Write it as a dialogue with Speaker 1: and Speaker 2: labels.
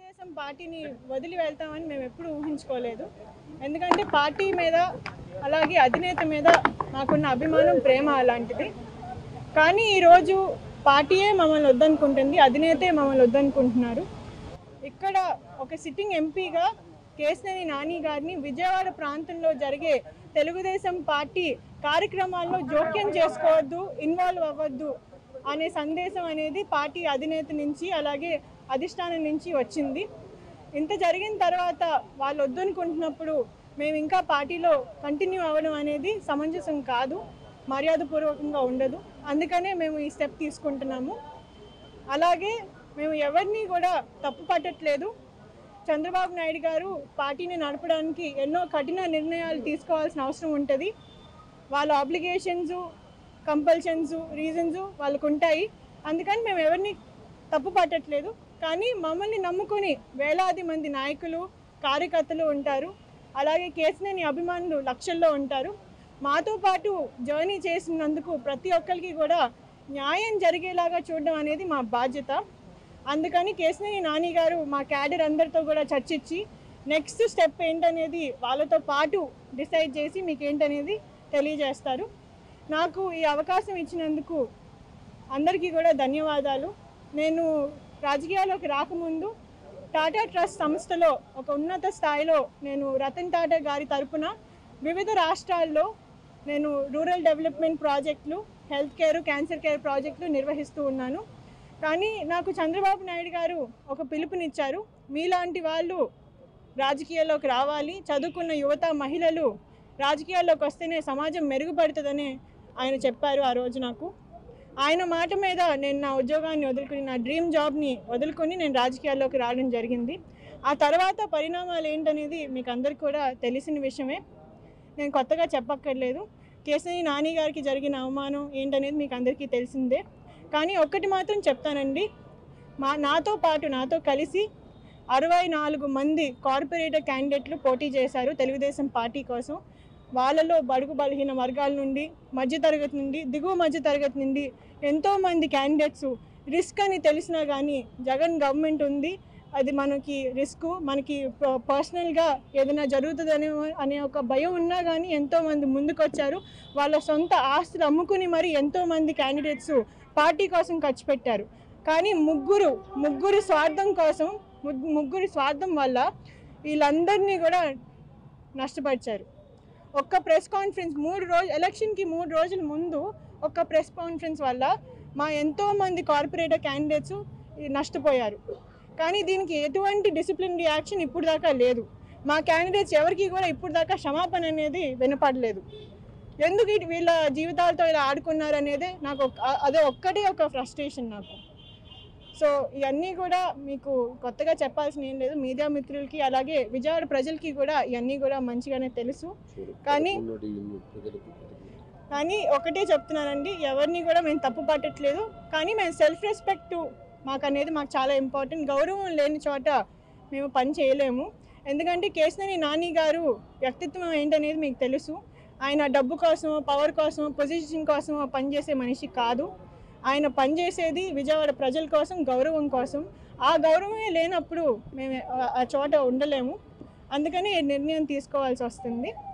Speaker 1: తెలుగుదేశం పార్టీని వదిలి వెళ్తామని మేము ఎప్పుడు ఊహించుకోలేదు ఎందుకంటే పార్టీ మీద అలాగే అధినేత మీద మాకున్న అభిమానం ప్రేమ అలాంటిది కానీ ఈరోజు పార్టీయే మమ్మల్ని వద్దనుకుంటుంది అధినేతే మమ్మల్ని వద్దనుకుంటున్నారు ఇక్కడ ఒక సిట్టింగ్ ఎంపీగా కేసినేని నాని గారిని విజయవాడ ప్రాంతంలో జరిగే తెలుగుదేశం పార్టీ కార్యక్రమాల్లో జోక్యం చేసుకోవద్దు ఇన్వాల్వ్ అవ్వద్దు అనే సందేశం అనేది పార్టీ అధినేత నుంచి అలాగే అధిష్టానం నుంచి వచ్చింది ఇంత జరిగిన తర్వాత వాళ్ళు వద్దనుకుంటున్నప్పుడు మేము ఇంకా పార్టీలో కంటిన్యూ అవ్వడం అనేది సమంజసం కాదు మర్యాదపూర్వకంగా ఉండదు అందుకనే మేము ఈ స్టెప్ తీసుకుంటున్నాము అలాగే మేము ఎవరిని కూడా తప్పు పట్టట్లేదు చంద్రబాబు నాయుడు గారు పార్టీని నడపడానికి ఎన్నో కఠిన నిర్ణయాలు తీసుకోవాల్సిన అవసరం ఉంటుంది వాళ్ళ ఆబ్లిగేషన్స్ కంపల్షన్స్ రీజన్స్ వాళ్ళకు ఉంటాయి అందుకని మేము ఎవరిని తప్పు పట్టట్లేదు కానీ మమ్మల్ని నమ్ముకొని వేలాది మంది నాయకులు కార్యకర్తలు ఉంటారు అలాగే కేసినేని అభిమానులు లక్షల్లో ఉంటారు మాతో పాటు జర్నీ చేసినందుకు ప్రతి ఒక్కరికి కూడా న్యాయం జరిగేలాగా చూడడం అనేది మా బాధ్యత అందుకని కేసినేని నాని గారు మా క్యాడర్ అందరితో కూడా చర్చించి నెక్స్ట్ స్టెప్ ఏంటనేది వాళ్ళతో పాటు డిసైడ్ చేసి మీకు ఏంటనేది తెలియజేస్తారు నాకు ఈ అవకాశం ఇచ్చినందుకు అందరికీ కూడా ధన్యవాదాలు నేను రాజకీయాల్లోకి రాకముందు టాటా ట్రస్ట్ సంస్థలో ఒక ఉన్నత స్థాయిలో నేను రతన్ టాటా గారి తరపున వివిధ రాష్ట్రాల్లో నేను రూరల్ డెవలప్మెంట్ ప్రాజెక్టులు హెల్త్ కేర్ క్యాన్సర్ కేర్ ప్రాజెక్టులు నిర్వహిస్తూ ఉన్నాను కానీ నాకు చంద్రబాబు నాయుడు గారు ఒక పిలుపునిచ్చారు మీలాంటి వాళ్ళు రాజకీయాల్లోకి రావాలి చదువుకున్న యువత మహిళలు రాజకీయాల్లోకి వస్తేనే సమాజం మెరుగుపడుతుందని ఆయన చెప్పారు ఆ రోజు నాకు ఆయన మాట మీద నేను నా ఉద్యోగాన్ని వదులుకుని నా డ్రీమ్ జాబ్ని వదులుకొని నేను రాజకీయాల్లోకి రావడం జరిగింది ఆ తర్వాత పరిణామాలు ఏంటనేది మీకు అందరికీ కూడా తెలిసిన విషయమే నేను కొత్తగా చెప్పక్కర్లేదు కేసరి నాని గారికి జరిగిన అవమానం ఏంటనేది మీకు అందరికీ తెలిసిందే కానీ ఒక్కటి మాత్రం చెప్తానండి మా నాతో పాటు నాతో కలిసి అరవై నాలుగు మంది కార్పొరేటర్ క్యాండిడేట్లు పోటీ చేశారు తెలుగుదేశం పార్టీ కోసం వాళ్ళలో బడుగు బలహీన వర్గాల నుండి మధ్యతరగతి నుండి దిగువ మధ్యతరగతి నుండి ఎంతోమంది క్యాండిడేట్స్ రిస్క్ అని తెలిసినా కానీ జగన్ గవర్నమెంట్ ఉంది అది మనకి రిస్క్ మనకి ప- పర్సనల్గా ఏదైనా జరుగుతుందనే అనే ఒక భయం ఉన్నా కానీ ఎంతోమంది ముందుకొచ్చారు వాళ్ళ సొంత ఆస్తులు అమ్ముకుని మరి ఎంతోమంది క్యాండిడేట్స్ పార్టీ కోసం ఖర్చు పెట్టారు కానీ ముగ్గురు ముగ్గురి స్వార్థం కోసం ముగ్- ముగ్గురి స్వార్థం వల్ల వీళ్ళందరినీ కూడా నష్టపరిచారు ఒక్క ప్రెస్ కాన్ఫరెన్స్ మూడు రోజు ఎలక్షన్కి మూడు రోజుల ముందు ఒక్క ప్రెస్ కాన్ఫరెన్స్ వల్ల మా ఎంతో మంది కార్పొరేటర్ క్యాండిడేట్స్ నష్టపోయారు కానీ దీనికి ఎటువంటి డిసిప్లిన్ రియాక్షన్ ఇప్పుడు దాకా లేదు మా క్యాండిడేట్స్ ఎవరికి కూడా ఇప్పుడు దాకా క్షమాపణ అనేది వినపడలేదు ఎందుకు ఇటు వీళ్ళ జీవితాలతో ఇలా ఆడుకున్నారు అనేది నాకు ఒక- అ- అదే ఒక్కటే ఒక ఫ్రస్ట్రేషన్ నాకు సో ఇవన్నీ కూడా మీకు కొత్తగా చెప్పాల్సిన ఏం లేదు మీడియా మిత్రులకి అలాగే విజయవాడ ప్రజలకి కూడా ఇవన్నీ కూడా మంచిగానే తెలుసు కానీ కానీ ఒకటే చెప్తున్నానండి ఎవరిని కూడా మేము తప్పు పట్టట్లేదు కానీ మేము సెల్ఫ్ రెస్పెక్ట్ మాకు అనేది మాకు చాలా ఇంపార్టెంట్ గౌరవం లేని చోట మేము పని చేయలేము ఎందుకంటే కేసినేని నాని గారు వ్యక్తిత్వం ఏంటనేది మీకు తెలుసు ఆయన డబ్బు కోసం పవర్ కోసం పొజిషన్ కోసం పనిచేసే మనిషి కాదు ఆయన పనిచేసేది విజయవాడ ప్రజల కోసం గౌరవం కోసం ఆ గౌరవమే లేనప్పుడు మేము ఆ- ఆ చోట ఉండలేము అందుకని ఈ నిర్ణయం తీసుకోవాల్సి వస్తుంది